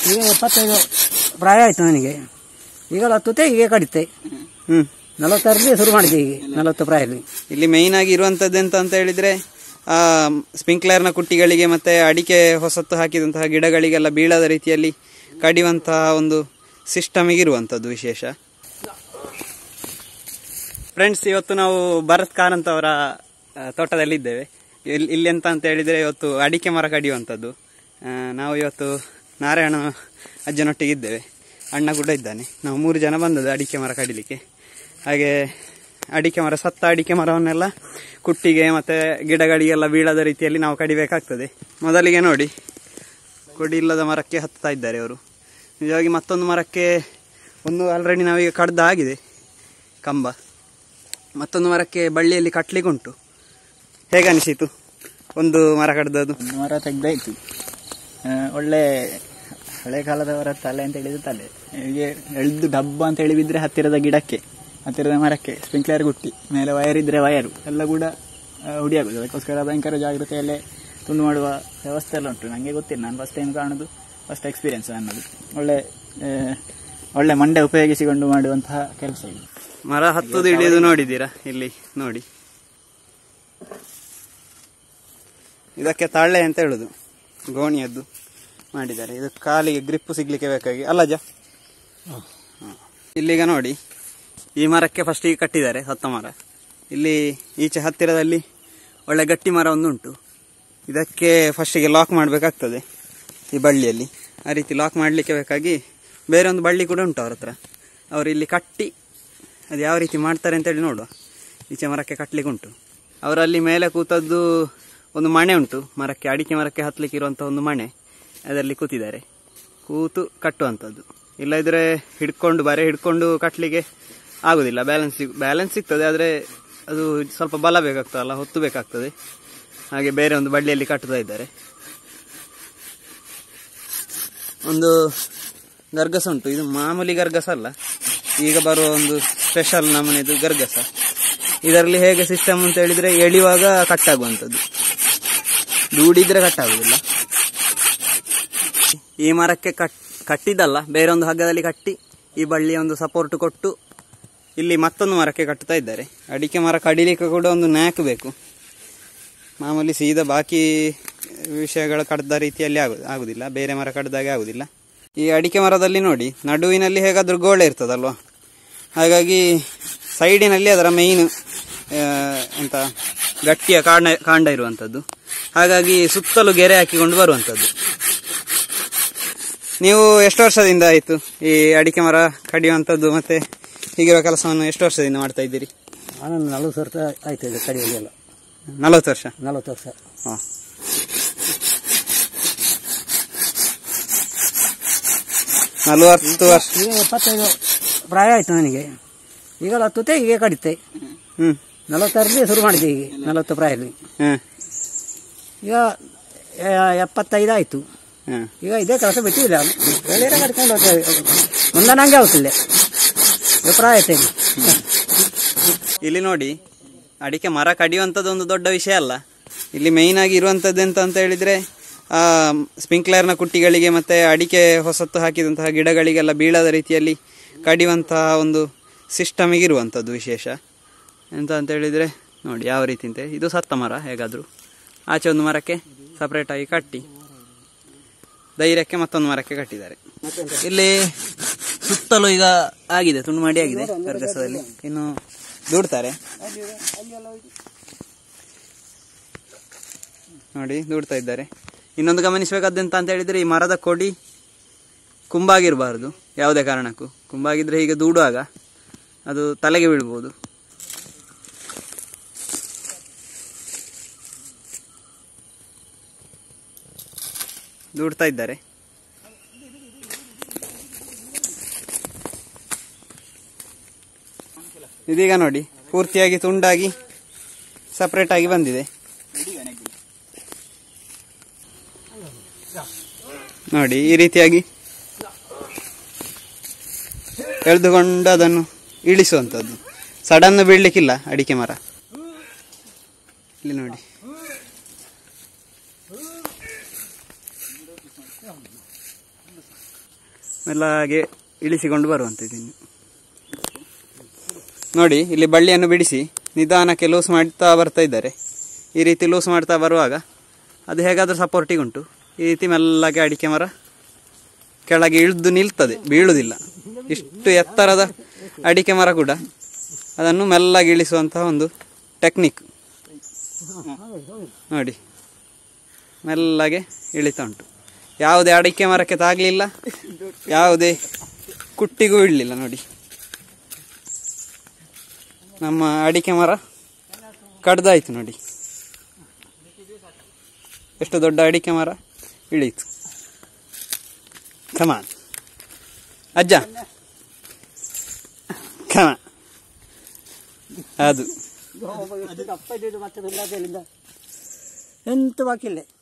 ಈಗ ಎಪ್ಪತ್ತೈದು ಪ್ರಾಯ ಆಯಿತು ನನಗೆ ಈಗ ಹತ್ತುತ್ತೆ ಈಗ ಕಡಿತೆ ಹ್ಮ್ ನಲವತ್ತಾರಲ್ಲಿ ಶುರು ಮಾಡಿದೆ ಈಗ ನಲವತ್ತು ಪ್ರಾಯದಲ್ಲಿ ಇಲ್ಲಿ ಮೇಯ್ನ್ ಆಗಿ ಇರುವಂತದ್ದು ಎಂತ ಅಂತ ಹೇಳಿದ್ರೆ ಆ ಸ್ಪ್ರಿಂಕ್ಲರ್ನ ಕುಟ್ಟಿಗಳಿಗೆ ಮತ್ತೆ ಅಡಿಕೆ ಹೊಸತ್ತು ಹಾಕಿದಂತಹ ಗಿಡಗಳಿಗೆಲ್ಲ ಬೀಳದ ರೀತಿಯಲ್ಲಿ ಕಡಿಯುವಂತಹ ಒಂದು ಸಿಸ್ಟಮಿಗೆ ಇರುವಂತದ್ದು ವಿಶೇಷ ಫ್ರೆಂಡ್ಸ್ ಇವತ್ತು ನಾವು ಭರತ್ ಕಾರಂತ್ ಅವರ ಆ, ತೋಟದಲ್ಲಿದ್ದೇವೆ ಇಲ್ಲಿ ಇಲ್ಲಿ ಎಂತ ಅಂತ ಹೇಳಿದ್ರೆ ಇವತ್ತು ಅಡಿಕೆ ಮರ ಕಡಿಯುವಂಥದ್ದು ಆ, ನಾವು ಇವತ್ತು ನಾರಾಯಣ ಅಜ್ಜನೊಟ್ಟಿಗೆ ಇದ್ದೇವೆ ಅಣ್ಣ ಕೂಡ ಇದ್ದಾನೆ ನಾವು ಮೂರು ಜನ ಬಂದದ್ದು ಅಡಿಕೆ ಮರ ಕಡಿಲಿಕ್ಕೆ ಹಾಗೆ ಅಡಿಕೆ ಮರ ಸತ್ತ ಅಡಿಕೆ ಮರವನ್ನೆಲ್ಲ ಕುಟ್ಟಿಗೆ ಮತ್ತೆ ಗಿಡಗಳಿಗೆಲ್ಲ ಬೀಳದ ರೀತಿಯಲ್ಲಿ ನಾವು ಕಡಿಬೇಕಾಗ್ತದೆ ಮೊದಲಿಗೆ ನೋಡಿ ಕೊಡಿ ಇಲ್ಲದ ಮರಕ್ಕೆ ಹತ್ತಾ ಇದ್ದಾರೆ ಅವರು ನಿಜವಾಗಿ ಮತ್ತೊಂದು ಮರಕ್ಕೆ ಒಂದು ಆಲ್ರೆಡಿ ನಾವೀಗ ಕಡ್ದ ಆಗಿದೆ ಕಂಬ ಮತ್ತೊಂದು ಮರಕ್ಕೆ ಬಳ್ಳಿಯಲ್ಲಿ ಕಟ್ಲಿಕ್ಕೆ ಉಂಟು ಹೇಗೆ ಅನಿಸಿತು ಒಂದು ಮರ ಕಡ್ದದ್ದು ಒಂದು ಮರ ತೆಗ್ದಾಯ್ತು ಆ, ಒಳ್ಳೆ ಹಳೆ ಕಾಲದವರ ತಲೆ ಅಂತ ಹೇಳಿದ ತಲೆ ಹೀಗೆ ಎಳ್ದು ಡಬ್ಬ ಅಂತ ಹೇಳಿ ಬಿದ್ರೆ ಹತ್ತಿರದ ಗಿಡಕ್ಕೆ ಹತ್ತಿರದ ಮರಕ್ಕೆ ಸ್ಪ್ರಿಂಕ್ಲರ್ ಗುಟ್ಟಿ ಮೇಲೆ ವಯರ್ ಇದ್ರೆ ವಯರು ಎಲ್ಲ ಕೂಡ ಆ, ಹುಡಿಯಾಗುದು ಅದಕ್ಕೋಸ್ಕರ ಭಯಂಕರ ಜಾಗ್ರತೆಯಲ್ಲೇ ತುಂಡು ಮಾಡುವ ವ್ಯವಸ್ಥೆ ಎಲ್ಲ ಉಂಟು ನನಗೆ ಗೊತ್ತಿಲ್ಲ ನಾನು ಫಸ್ಟ್ ಟೈಮ್ ಕಾಣೋದು ಫಸ್ಟ್ ಎಕ್ಸ್ಪೀರಿಯನ್ಸ್ ನನ್ನದು ಒಳ್ಳೆ ಆ, ಒಳ್ಳೆ ಮಂಡೆ ಉಪಯೋಗಿಸಿಕೊಂಡು ಮಾಡುವಂತಹ ಕೆಲಸ ಇದು ಮರ ಹತ್ತುದು ಇಳಿಯೋದು ನೋಡಿದ್ದೀರಾ ಇಲ್ಲಿ ನೋಡಿ ಇದಕ್ಕೆ ತಾಳೆ ಅಂತ ಹೇಳುದು ಗೋಣಿಯದ್ದು ಮಾಡಿದ್ದಾರೆ ಇದು ಕಾಲಿಗೆ ಗ್ರಿಪ್ ಸಿಗ್ಲಿಕ್ಕೆ ಬೇಕಾಗಿ ಅಲ್ಲಜ ಇಲ್ಲಿಗ ನೋಡಿ ಈ ಮರಕ್ಕೆ ಫಸ್ಟ್ ಈಗ ಕಟ್ಟಿದ್ದಾರೆ ಸತ್ತ ಮರ ಇಲ್ಲಿ ಈಚೆ ಹತ್ತಿರದಲ್ಲಿ ಒಳ್ಳೆ ಗಟ್ಟಿ ಮರ ಒಂದು ಉಂಟು ಇದಕ್ಕೆ ಫಸ್ಟಿಗೆ ಲಾಕ್ ಮಾಡಬೇಕಾಗ್ತದೆ ಈ ಬಳ್ಳಿಯಲ್ಲಿ ಆ ರೀತಿ ಲಾಕ್ ಮಾಡಲಿಕ್ಕೆ ಬೇಕಾಗಿ ಬೇರೆ ಒಂದು ಬಳ್ಳಿ ಕೂಡ ಉಂಟು ಅವ್ರ ಹತ್ರ ಅವರು ಇಲ್ಲಿ ಕಟ್ಟಿ ಅದು ಯಾವ ರೀತಿ ಮಾಡ್ತಾರೆ ಅಂತೇಳಿ ನೋಡುವ ಈಚೆ ಮರಕ್ಕೆ ಕಟ್ಲಿಕ್ಕೆ ಉಂಟು ಅವರಲ್ಲಿ ಮೇಲೆ ಕೂತದ್ದು ಒಂದು ಮಣೆ ಉಂಟು ಮರಕ್ಕೆ ಅಡಿಕೆ ಮರಕ್ಕೆ ಹತ್ತಲಿಕ್ಕೆ ಇರುವಂಥ ಒಂದು ಮಣೆ ಅದರಲ್ಲಿ ಕೂತಿದ್ದಾರೆ ಕೂತು ಕಟ್ಟುವಂಥದ್ದು ಇಲ್ಲದಿದ್ರೆ ಹಿಡ್ಕೊಂಡು ಬರೆ ಹಿಡ್ಕೊಂಡು ಕಟ್ಟಲಿಕ್ಕೆ ಆಗುದಿಲ್ಲ ಬ್ಯಾಲೆನ್ಸ್ ಬ್ಯಾಲೆನ್ಸ್ ಸಿಗ್ತದೆ ಆದರೆ ಅದು ಸ್ವಲ್ಪ ಬಲ ಬೇಕಾಗ್ತದಲ್ಲ ಹೊತ್ತು ಬೇಕಾಗ್ತದೆ ಹಾಗೆ ಬೇರೆ ಒಂದು ಬಳ್ಳಿಯಲ್ಲಿ ಕಟ್ಟುತ್ತಾ ಇದ್ದಾರೆ ಒಂದು ಗರ್ಗಸ ಉಂಟು ಇದು ಮಾಮೂಲಿ ಗರ್ಗಸ ಅಲ್ಲ ಈಗ ಬರುವ ಒಂದು ಸ್ಪೆಷಲ್ ನಮೂನೆದು ಗರ್ಗಸ ಇದರಲ್ಲಿ ಹೇಗೆ ಸಿಸ್ಟಮ್ ಅಂತ ಹೇಳಿದ್ರೆ ಎಳಿಯುವಾಗ ಕಟ್ಟಾಗುವಂಥದ್ದು ದೂಡಿದ್ರೆ ಕಟ್ಟಾಗುದಿಲ್ಲ ಈ ಮರಕ್ಕೆ ಕಟ್ ಕಟ್ಟಿದ್ದಲ್ಲ ಬೇರೆ ಒಂದು ಹಗ್ಗದಲ್ಲಿ ಕಟ್ಟಿ ಈ ಬಳ್ಳಿಯ ಒಂದು ಸಪೋರ್ಟ್ ಕೊಟ್ಟು ಇಲ್ಲಿ ಮತ್ತೊಂದು ಮರಕ್ಕೆ ಕಟ್ಟುತ್ತಾ ಇದ್ದಾರೆ ಅಡಿಕೆ ಮರ ಕಡಿಲಿಕ್ಕೆ ಕೂಡ ಒಂದು ನ್ಯಾಕ್ ಬೇಕು ಮಾಮೂಲಿ ಸೀದಾ ಬಾಕಿ ವಿಷಯಗಳ ಕಡ್ದ ರೀತಿಯಲ್ಲಿ ಆಗು ಆಗುದಿಲ್ಲ ಬೇರೆ ಮರ ಕಡ್ದಾಗೆ ಆಗುದಿಲ್ಲ ಈ ಅಡಿಕೆ ಮರದಲ್ಲಿ ನೋಡಿ ನಡುವಿನಲ್ಲಿ ಹೇಗಾದ್ರೂ ಗೋಳೆ ಇರ್ತದಲ್ವಾ ಹಾಗಾಗಿ ಸೈಡಿನಲ್ಲಿ ಅದರ ಮೇಯ್ನ್ ಎಂತ ಗಟ್ಟಿಯ ಕಾಂಡ ಕಾಂಡ ಇರುವಂಥದ್ದು ಹಾಗಾಗಿ ಸುತ್ತಲೂ ಗೆರೆ ಹಾಕಿಕೊಂಡು ಬರುವಂಥದ್ದು ನೀವು ಎಷ್ಟು ವರ್ಷದಿಂದ ಆಯಿತು ಈ ಅಡಿಕೆ ಮರ ಕಡಿಯುವಂಥದ್ದು ಮತ್ತೆ ಹೀಗಿರುವ ಕೆಲಸವನ್ನು ಎಷ್ಟು ವರ್ಷದಿಂದ ಮಾಡ್ತಾ ಇದ್ದೀರಿ ನಾನು ನಲವತ್ತು ವರ್ಷ ಆಯ್ತು ಇದು ಕಡಿಯಲ್ಲಿ ಎಲ್ಲ ನಲವತ್ತು ವರ್ಷ ನಲವತ್ತು ವರ್ಷ ಹಾಂ ನಲವತ್ತು ವರ್ಷ ಈಗ ಎಪ್ಪತ್ತೈದು ಪ್ರಾಯ ಆಯಿತು ನನಗೆ ಈಗ ಹತ್ತುತ್ತೆ ಈಗ ಕಡಿತೆ ಹ್ಮ್ ನಲವತ್ತಾರಲ್ಲಿ ಶುರು ಮಾಡಿದೆ ಈಗ ನಲವತ್ತು ಪ್ರಾಯದಲ್ಲಿ ಹ್ಮ್ ಈಗ ಎ- ಎಪ್ಪತ್ತೈದು ಆಯಿತು ಹ್ಮ್ ಈಗ ಇದೇ ಕೆಲಸ ಬಿಟ್ಟಿಲ್ಲ ಎಳ್ನೀರ ಕಟ್ಕೊಂಡು ಹೋಗ್ತೇವೆ ಮುಂದೆ ನಂಗೆ ಆಗುತ್ತಿಲ್ಲ ಇದು ಪ್ರಾಯ ಆಯ್ತು ಈಗ ಇಲ್ಲಿ ನೋಡಿ ಅಡಿಕೆ ಮರ ಕಡಿಯುವಂಥದ್ದು ಒಂದು ದೊಡ್ಡ ವಿಷಯ ಅಲ್ಲ ಇಲ್ಲಿ ಮೇಯ್ನ್ ಆಗಿ ಇರುವಂಥದ್ದು ಎಂತ ಅಂತ ಹೇಳಿದ್ರೆ ಆ ಸ್ಪ್ರಿಂಕ್ಲರ್ನ ಕುಟ್ಟಿಗಳಿಗೆ ಮತ್ತೆ ಅಡಿಕೆ ಹೊಸತ್ತು ಹಾಕಿದಂತಹ ಗಿಡಗಳಿಗೆಲ್ಲ ಬೀಳದ ರೀತಿಯಲ್ಲಿ ಕಡಿಯುವಂತಹ ಒಂದು ಸಿಸ್ಟಮಿಗೆ ಇರುವಂಥದ್ದು ವಿಶೇಷ ಎಂತ ಅಂತ ಹೇಳಿದ್ರೆ ನೋಡಿ ಯಾವ ರೀತಿ ಅಂತ ಇದು ಸತ್ತ ಮರ ಹೇಗಾದ್ರೂ ಆಚೆ ಒಂದು ಮರಕ್ಕೆ ಸಪರೇಟ್ ಆಗಿ ಕಟ್ಟಿ ಧೈರ್ಯಕ್ಕೆ ಮತ್ತೊಂದು ಮರಕ್ಕೆ ಕಟ್ಟಿದ್ದಾರೆ ಇಲ್ಲಿ ಸುತ್ತಲೂ ಈಗ ಆಗಿದೆ ತುಂಡು ಮಾಡಿ ಆಗಿದೆ ಕರ್ಗಸದಲ್ಲಿ ಇನ್ನು ದೂಡ್ತಾರೆ ನೋಡಿ ದೂಡ್ತಾ ಇದ್ದಾರೆ ಇನ್ನೊಂದು ಗಮನಿಸಬೇಕಾದಂತ ಅಂತ ಹೇಳಿದ್ರೆ ಈ ಮರದ ಕೊಡಿ ಕುಂಬಾಗಿರಬಾರದು ಯಾವುದೇ ಕಾರಣಕ್ಕೂ ಕುಂಬಾಗಿದ್ರೆ ಹೀಗೆ ದೂಡುವಾಗ ಅದು ತಲೆಗೆ ಬೀಳ್ಬೋದು ದೂಡ್ತಾ ಇದ್ದಾರೆ ಇದೀಗ ನೋಡಿ ಪೂರ್ತಿಯಾಗಿ ತುಂಡಾಗಿ ಸಪರೇಟ್ ಆಗಿ ಬಂದಿದೆ ನೋಡಿ ಈ ರೀತಿಯಾಗಿ ಎಳೆದುಕೊಂಡು ಅದನ್ನು ಇಳಿಸುವಂಥದ್ದು ಸಡನ್ ಬೀಳ್ಲಿಕ್ಕಿಲ್ಲ ಅಡಿಕೆ ಮರ ಇಲ್ಲಿ ನೋಡಿ ಮೆಲ್ಲಗೆ ಇಳಿಸಿಕೊಂಡು ಬರುವಂಥದ್ದು ಇನ್ನು ನೋಡಿ ಇಲ್ಲಿ ಬಳ್ಳಿಯನ್ನು ಬಿಡಿಸಿ ನಿಧಾನಕ್ಕೆ ಲೂಸ್ ಮಾಡ್ತಾ ಬರ್ತಾ ಇದ್ದಾರೆ ಈ ರೀತಿ ಲೂಸ್ ಮಾಡ್ತಾ ಬರುವಾಗ ಅದು ಹೇಗಾದರೂ ಸಪೋರ್ಟಿಗೆ ಉಂಟು ಈ ರೀತಿ ಮೆಲ್ಲಗೆ ಅಡಿಕೆ ಮರ ಕೆಳಗೆ ಇಳಿದು ನಿಲ್ತದೆ ಬೀಳುವುದಿಲ್ಲ ಇಷ್ಟು ಎತ್ತರದ ಅಡಿಕೆ ಮರ ಕೂಡ ಅದನ್ನು ಮೆಲ್ಲಗೆ ಇಳಿಸುವಂತಹ ಒಂದು ಟೆಕ್ನಿಕ್ ನೋಡಿ ಮೆಲ್ಲಗೆ ಇಳಿತಾ ಉಂಟು ಯಾವುದೇ ಅಡಿಕೆ ಮರಕ್ಕೆ ತಾಗಲಿಲ್ಲ ಯಾವುದೇ ಕುಟ್ಟಿಗೂ ಇಡಲಿಲ್ಲ ನೋಡಿ ನಮ್ಮ ಅಡಿಕೆ ಮರ ಕಡ್ದಾಯ್ತು ನೋಡಿ ಎಷ್ಟು ದೊಡ್ಡ ಅಡಿಕೆ ಮರ ಇಳೀತು ಕಮಾನ್ ಅಜ್ಜ ಕಮಾನ್ ಅದು ಎಂತ ಬಾಕಿಲ್ಲ